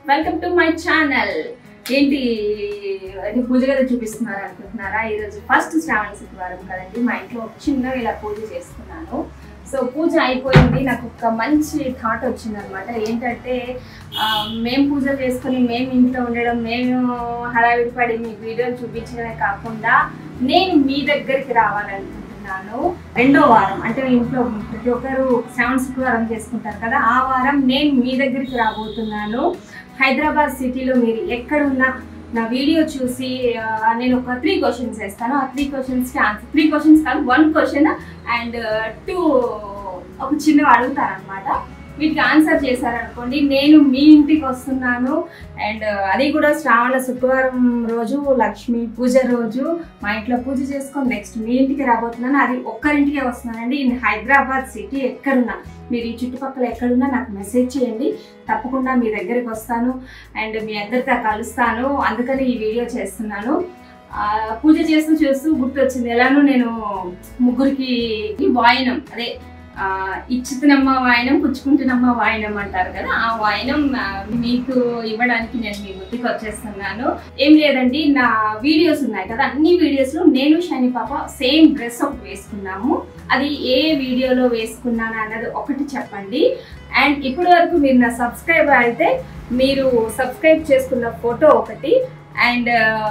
welcome to my channel ఏంటి అది పూజ గది చూపిస్తున్నారు అనుకుంటున్నారా ఈరోజు ఫస్ట్ శ్రావణ శుక్రవారం కదండి మా ఇంట్లో ఒక చిన్నగా ఇలా పూజ చేసుకున్నాను సో పూజ అయిపోయింది నాకు ఒక మంచి థాట్ వచ్చింది అనమాట ఏంటంటే ఆ, మేము పూజలు చేసుకొని మేము ఇంట్లో ఉండడం మేము హడావిడి పడి మీ వీడియోలు చూపించడమే కాకుండా నేను మీ దగ్గరికి రావాలనుకుంటున్నాను రెండో వారం అంటే ఇంట్లో ప్రతి ఒక్కరు శ్రావణ శుక్రవారం చేసుకుంటారు కదా ఆ వారం నేను మీ దగ్గరికి రాబోతున్నాను హైదరాబాద్ సిటీలో మీరు ఎక్కడున్నా నా వీడియో చూసి ఆ, నేను ఒక త్రీ క్వశ్చన్స్ వేస్తాను ఆ త్రీ క్వశ్చన్స్కి ఆన్సర్ త్రీ క్వశ్చన్స్ కాదు వన్ క్వశ్చన్ అండ్ టూ ఒక చిన్నవి అడుగుతాను అనమాట వీటికి ఆన్సర్ చేశారనుకోండి నేను మీ ఇంటికి వస్తున్నాను అండ్ అది కూడా శ్రావణ శుక్రవారం రోజు లక్ష్మి పూజ రోజు మా ఇంట్లో పూజ చేసుకొని నెక్స్ట్ మీ ఇంటికి రాబోతున్నాను అది ఒక్కరింటికే వస్తున్నానండి ఇన్ హైదరాబాద్ సిటీ ఎక్కడున్నా మీరు ఈ చుట్టుపక్కల ఎక్కడున్నా నాకు మెసేజ్ చేయండి తప్పకుండా మీ దగ్గరికి వస్తాను అండ్ మీ అందరితో కలుస్తాను అందుకని ఈ వీడియో చేస్తున్నాను ఆ, పూజ చేస్తూ చేస్తూ గుర్తొచ్చింది ఎలానో నేను ముగ్గురికి ఈ వాయనం అదే ఆ, ఇచ్చితనమ్మ వాయనం పుచ్చుకుంటున్నమ్మ వాయనం అంటారు కదా ఆ వాయనం ఆ, మీకు ఇవ్వడానికి నేను మీ ముందుకు వచ్చేస్తున్నాను ఏం లేదండి నా వీడియోస్ ఉన్నాయి కదా అన్ని వీడియోస్ లో నేను షైని పాప సేమ్ డ్రెస్ ఒకటి వేసుకున్నాము అది ఏ వీడియోలో వేసుకున్నాను అన్నది ఒకటి చెప్పండి అండ్ ఇప్పటి వరకు మీరు నా సబ్స్క్రైబ్ అయితే మీరు సబ్స్క్రైబ్ చేసుకున్న ఫోటో ఒకటి అండ్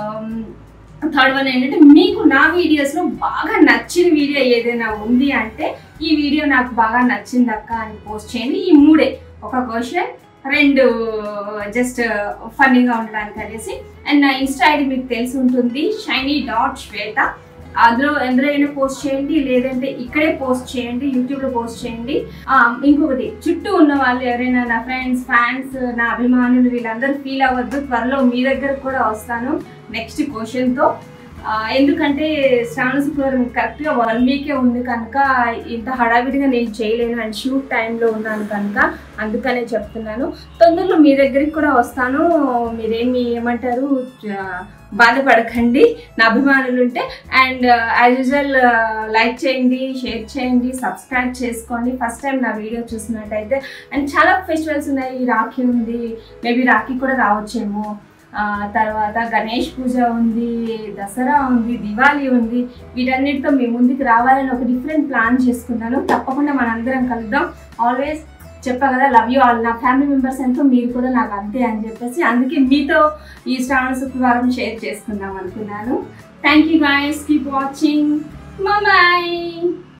థర్డ్ వన్ ఏంటంటే మీకు నా వీడియోస్లో బాగా నచ్చిన వీడియో ఏదైనా ఉంది అంటే ఈ వీడియో నాకు బాగా నచ్చింది అక్క అని పోస్ట్ చేయండి ఈ మూడే ఒక క్వశ్చన్ రెండు జస్ట్ ఫన్నీగా ఉండడానికి అనేసి అండ్ నా ఇన్స్టా ఐడి మీకు తెలిసి ఉంటుంది షైనీ డాట్ శ్వేత అందులో ఎందులో పోస్ట్ చేయండి లేదంటే ఇక్కడే పోస్ట్ చేయండి యూట్యూబ్లో పోస్ట్ చేయండి ఆ, ఇంకొకటి చుట్టూ ఉన్న వాళ్ళు ఎవరైనా నా ఫ్రెండ్స్ ఫ్యాన్స్ నా అభిమానులు వీళ్ళందరూ ఫీల్ అవ్వద్దు త్వరలో మీ దగ్గర కూడా వస్తాను నెక్స్ట్ క్వశ్చన్తో ఎందుకంటే శ్రావణ శుక్రవారం కరెక్ట్గా వన్ వీకే ఉంది కనుక ఇంత హడావిడిగా నేను చేయలేను అండ్ షూట్ టైంలో ఉన్నాను కనుక అందుకనే చెప్తున్నాను తొందరలో మీ దగ్గరికి కూడా వస్తాను మీరేమి ఏమంటారు ఆ, బాధపడకండి నా అభిమానులు ఉంటే అండ్ యాజ్ యూజువల్ లైక్ చేయండి షేర్ చేయండి సబ్స్క్రైబ్ చేసుకోండి ఫస్ట్ టైం నా వీడియో చూసినట్టయితే అండ్ చాలా ఫెస్టివల్స్ ఉన్నాయి రాఖీ ఉంది మేబీ రాఖీ కూడా రావచ్చేమో ఆ, తర్వాత గణేష్ పూజ ఉంది దసరా ఉంది దివాళీ ఉంది వీటన్నిటితో మీ ముందుకు రావాలని ఒక డిఫరెంట్ ప్లాన్ చేసుకున్నాను తప్పకుండా మనందరం కలుద్దాం ఆల్వేస్ చెప్పా కదా లవ్ యూ ఆల్ నా ఫ్యామిలీ మెంబర్స్ ఎంతో మీరు కూడా నాకు అంతే అని చెప్పేసి అందుకే మీతో ఈ శ్రావణ శుక్రవారం షేర్ చేసుకుందాం అనుకున్నాను thank you guys keep watching bye